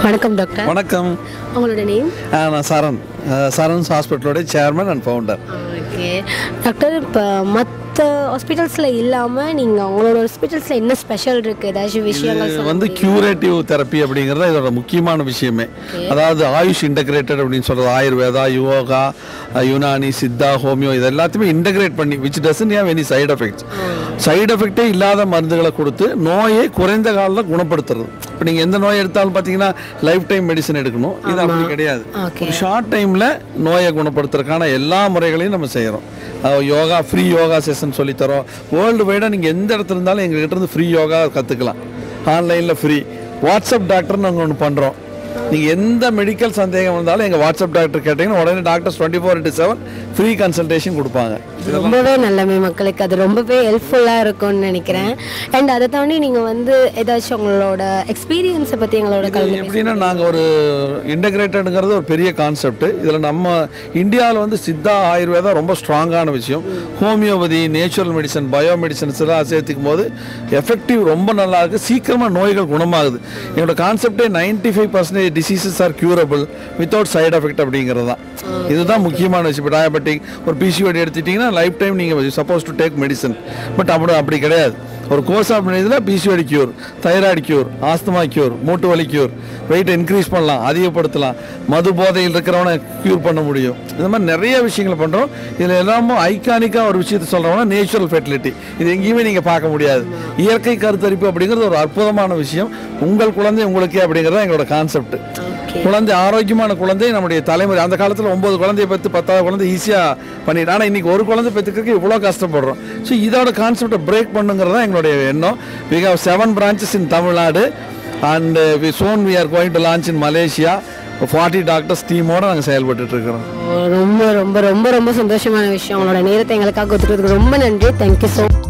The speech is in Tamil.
வணக்கம் டாக்டர் வணக்கம் உங்களோட நேம் ஆ, நான் சரண் ஆ, சரண்ஸ் ஹாஸ்பிட்டலோட chairman and founder okay doctor இப்போ மற்ற ஹாஸ்பிட்டல்ஸில் இல்லாமல் நீங்கள் உங்களோட ஹாஸ்பிட்டல்ஸில் என்ன ஸ்பெஷல் இருக்குது ஏதாச்சும் விஷயங்கள் இது சொல்ல வந்து முடியுமா? கியூரேட்டிவ் தெரப்பி அப்படிங்கிறது இதோட முக்கியமான விஷயமே அதாவது ஆயுஷ் இன்டகிரேட்டட் அப்படின்னு சொல்கிறது ஆயுர்வேதா யோகா அஹ், யுனானி சித்தா ஹோமியோ இது எல்லாத்தையுமே இன்டகிரேட் பண்ணி which doesn't have any side effects side எஃபெக்டே இல்லாத மருந்துகளை கொடுத்து நோயை குறைந்த காலில் குணப்படுத்துறது இப்போ நீங்கள் எந்த நோய் எடுத்தாலும் பார்த்தீங்கன்னா லைஃப் டைம் மெடிசன் எடுக்கணும் இது அப்படி கிடையாது Okay. ஒரு ஷார்ட் டைமில் நோயை குணப்படுத்துறதுக்கான எல்லா முறைகளையும் நம்ம செய்கிறோம் யோகா ஃப்ரீ யோகா செஷன் சொல்லித்தரோம் வேர்ல்டு வைடாக நீங்கள் எந்த இடத்துல இருந்தாலும் எங்ககிட்ட இருந்து ஃப்ரீ யோகா கற்றுக்கலாம் ஆன்லைனில் ஃப்ரீ வாட்ஸ்அப் டாக்டர் நாங்கள் ஒன்று பண்ணுறோம் நீங்கள் எந்த மெடிக்கல் சந்தேகம் வந்தாலும் எங்கள் வாட்ஸ்அப் டாக்டர் கேட்டிங்கன்னா உடனே doctors twenty four into seven free consultation கொடுப்பாங்க ரொம்பவே நல்லமே மக்களுக்கு அது ரொம்பவே ஹெல்ப்ஃபுல்லாக இருக்கும்னு நினைக்கிறேன் அண்ட் அதை தாண்டி நீங்கள் வந்து ஏதாச்சும் உங்களோட எக்ஸ்பீரியன்ஸை பற்றி எங்களோட இது கலந்து எப்படின்னா நாங்கள் ஒரு இன்டகிரேட்டடுங்கிறது ஒரு பெரிய கான்செப்ட் இதில் நம்ம இந்தியாவில் வந்து சித்தா ஆயுர்வேதா ரொம்ப ஸ்ட்ராங்கான விஷயம் homeopathy natural medicine bio medicines எல்லாம் சேர்த்துக்கும் போது எஃபெக்டிவ் ரொம்ப நல்லா இருக்கு சீக்கிரமாக நோய்கள் குணமாகுது என்னோட கான்செப்டே ninety five percentage diseases are curable without side effect அப்படிங்கிறது தான் இதுதான் முக்கியமான விஷயம் இப்போ டயபெட்டிக் ஒரு பிசிஓடி எடுத்துட்டிங்கன்னா லைஃப் டைம் நீங்கள் suppose to take medicine but அப்படி அப்படி கிடையாது ஒரு கோர்ஸ் ஆஃப் இதில் PCOD cure thyroid cure asthma cure மூட்டு வலி கியூர் வெயிட் இன்க்ரீஸ் பண்ணலாம் அதிகப்படுத்தலாம் மது போதையில் இருக்கிறவனை கியூர் பண்ண முடியும் இந்த மாதிரி நிறைய விஷயங்கள் பண்ணுறோம் இதில் எல்லாமே ஐகானிக்காக ஒரு விஷயத்தை சொல்கிறோம்னா நேச்சுரல் ஃபெர்டிலிட்டி இது எங்கேயுமே நீங்கள் பார்க்க முடியாது இயற்கை கருத்தரிப்பு அப்படிங்கிறது ஒரு அற்புதமான விஷயம் உங்கள் குழந்தை உங்களுக்கே அப்படிங்கிறது தான் எங்களோட கான்செப்ட் ஓகே குழந்தை ஆரோக்கியமான குழந்தை நம்முடைய தலைமுறை அந்த காலத்தில் ஒன்பது குழந்தைய பெற்று பத்தாவது குழந்தை ஈஸியாக பண்ணிட்டு ஆனால் இன்னைக்கு ஒரு குழந்தை பெற்றுக்கிறதுக்கு இவ்வளோ கஷ்டப்படுறோம் ஸோ இதோட கான்செப்டை பிரேக் பண்ணுங்கிறது தான் எங்களுடைய எண்ணம் we have seven branches in Tamil Nadu and we soon we are going to launch in Malaysia forty doctors டீமோட நாங்கள் செயல்பட்டு இருக்கிறோம் ரொம்ப ரொம்ப ரொம்ப ரொம்ப சந்தோஷமான விஷயம் உங்களோட நேரத்தை எங்களுக்காக ஒத்துக்கிறதுக்கு ரொம்ப நன்றி தேங்க்யூ ஸோ